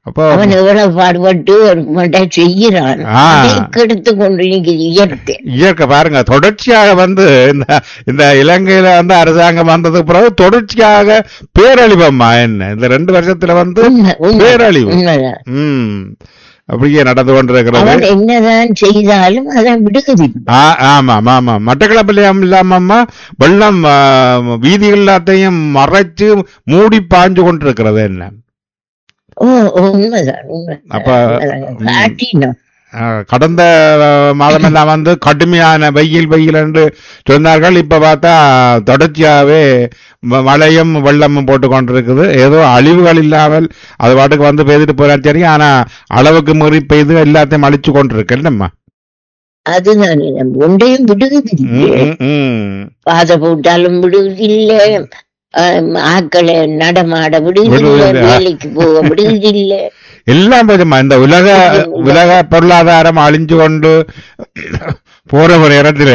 அப்போ அவன் எவ்வளவு பாடுபட்டு ஒரு மட்டும் செய்யறான் ஆ. அதை கெடுத்து கொண்டு நிக்குது இயற்கை இயற்கை பாருங்க தொடர்ச்சியாக வந்து இந்த இந்த இலங்கையில வந்து அரசாங்கம் வந்ததுக்கு பிறகு தொடர்ச்சியாக பேரழிவம்மா என்ன இந்த ரெண்டு வருஷத்துல வந்து உண்மை, உண்மை, பேரழிவு உண்மைதான் ம் அப்படியே நடந்து கொண்டிருக்கிறது அவன் என்னதான் செய்தாலும் அதை விடுகிறது ஆ, ஆமாம் ஆமாம் மட்டக்களப்பில் இல்லாமம்மா வெள்ளம் ஆ, வீதிகள் எல்லாத்தையும் மறைச்சு மூடி பாஞ்சு கொண்டிருக்கிறது என்ன ஓ உண்மைதான் உண்மை அப்ப, காட்டினோம் ஆ, கடந்த மாதமெல்லாம் வந்து கடுமையான வெயில் வெயில் என்று சொன்னார்கள் இப்ப பார்த்தா தொடர்ச்சியாவே ம- மழையும் வெள்ளமும் போட்டு கொண்டிருக்குது ஏதோ அழிவுகள் இல்லாமல் அது பாட்டுக்கு வந்து பெய்துட்டு போறான்னு தெரியும் ஆனா அளவுக்கு மீறி பெய்து எல்லாத்தையும் அழிச்சு கொண்டிருக்கு இல்லம்மா அதுதான் நம்ம ஒன்றையும் விடுகிறது ம், ம், ம். பாதை போட்டாலும் விடுவதில்லை ஆம், ஆக்களை நடமாட விடுவதில்லை விடுவதில்லை. வேலைக்கு போக விடுவதில்லை எல்லாம் போதுமா இந்த உலக உலக பொருளாதாரம் அழிஞ்சு கொண்டு போற ஒரு இடத்துல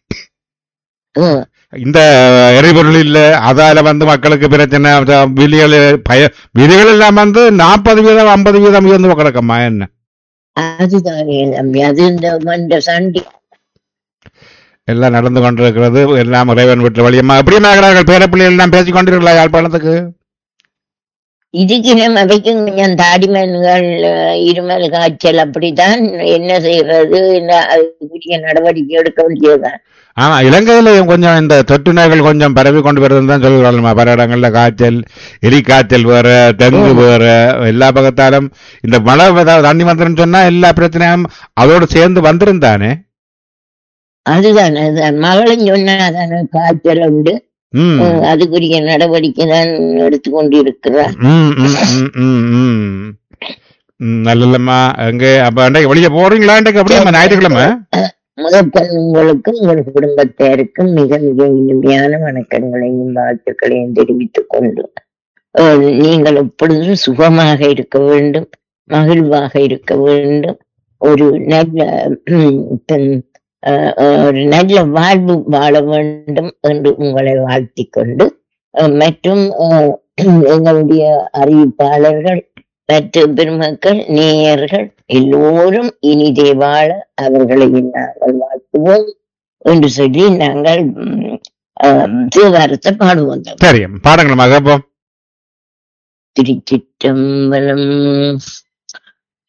ஓ, இந்த எரிபொருள் இல்ல அதால வந்து மக்களுக்கு பிரச்சனை அத விதிகள் பய விதிகள் எல்லாம் வந்து நாற்பது வீதம் ஐம்பது வீதம் உயர்ந்து கிடக்கம்மா என்ன அதுதானே நம்பி அது இந்த மண்ட சண்டி எல்லாம் நடந்து கொண்டிருக்கிறது எல்லாம் இறைவன் வீட்டு வழியம்மா எப்படியும் ஆகிறார்கள் பேரப்பிள்ளைகள் எல்லாம் பேசிக் கொண்டிருக்கலாம் யாழ்ப்பாணத்துக்கு இதுக்கு நம்ம வைக்கும் கொஞ்சம் தாடிமன்கள் இருமல் காய்ச்சல் அப்படித்தான் என்ன செய்யறது என்ன அதுக்குரிய நடவடிக்கை எடுக்க வேண்டியதுதான் ஆமா இலங்கையில கொஞ்சம் இந்த தொற்று நோய்கள் கொஞ்சம் பரவி கொண்டு வருதுன்னு தான் சொல்லுகிறாங்க பல இடங்கள்ல காய்ச்சல் எலி காய்ச்சல் வேற டெங்கு வேற எல்லா பக்கத்தாலும் இந்த மழை வத- தண்ணி வந்துருன்னு சொன்னா எல்லா பிரச்சனையும் அதோடு சேர்ந்து வந்திருந்தானே அதுதான் அதுதான் மகளும் சொன்னாதானே காய்ச்சல் உண்டு ம் அஹ் அதுக்குரிய நடவடிக்கை தான் எடுத்துக்கொண்டு இருக்கிறார் ம், ம், ம், ம், ம். ம், நல்லல்லம்மா அங்கே அப்ப அன்றைக்கு வெளியே போறீங்களா அன்றைக்கு அப்படியே ஞாயிற்றுக்கிழமை முதற்கண் உங்களுக்கும் உங்கள் குடும்பத்தாருக்கும் மிக மிக இனிமையான வணக்கங்களையும் வாழ்த்துக்களையும் தெரிவித்துக் கொண்டு அஹ், நீங்கள் எப்பொழுதும் சுகமாக இருக்க வேண்டும் மகிழ்வாக இருக்க வேண்டும் ஒரு நல்ல உம், பின், அஹ், ஒரு நல்ல வாழ்வு வாழ வேண்டும் என்று உங்களை வாழ்த்திக் கொண்டு அஹ், மற்றும் அஹ், எங்களுடைய அறிவிப்பாளர்கள் மற்ற பெருமக்கள் நேயர்கள் எல்லோரும் இனிதே வாழ அவர்களையும் நாங்கள் வாழ்த்துவோம் என்று சொல்லி நாங்கள் உம், ஆம், தேவாரத்தை பாடுவோம் சரி பாடுங்களம்மா கேட்போம் திருச்சிற்றம்பலம்